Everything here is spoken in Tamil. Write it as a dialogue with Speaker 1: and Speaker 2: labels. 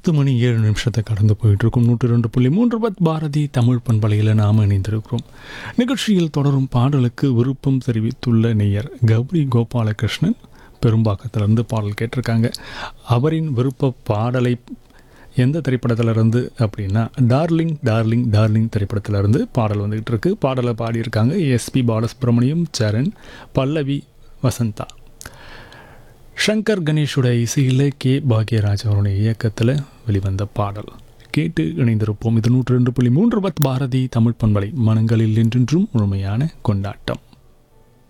Speaker 1: பத்து மணி ஏழு நிமிஷத்தை கடந்து போயிட்டு இருக்கும் நூற்றி ரெண்டு புள்ளி மூன்று பத் பாரதி தமிழ் பண்பலையில் நாம் இணைந்திருக்கிறோம் நிகழ்ச்சியில் தொடரும் பாடலுக்கு விருப்பம் தெரிவித்துள்ள நேயர் கௌரி கோபாலகிருஷ்ணன் பெரும்பாக்கத்திலிருந்து பாடல் கேட்டிருக்காங்க அவரின் விருப்ப பாடலை எந்த திரைப்படத்திலிருந்து அப்படின்னா டார்லிங் டார்லிங் டார்லிங் திரைப்படத்திலிருந்து பாடல் வந்துகிட்டு இருக்கு பாடலை பாடியிருக்காங்க எஸ்பி பாலசுப்ரமணியம் சரண் பல்லவி வசந்தா ஷங்கர் கணேஷோட இசையில் கே பாக்யராஜ் அவருடைய இயக்கத்தில் வெளிவந்த பாடல் கேட்டு இணைந்திருப்போம் இது நூற்றி ரெண்டு புள்ளி மூன்று பத் பாரதி தமிழ் பண்பலை மனங்களில் என்றென்றும் முழுமையான கொண்டாட்டம்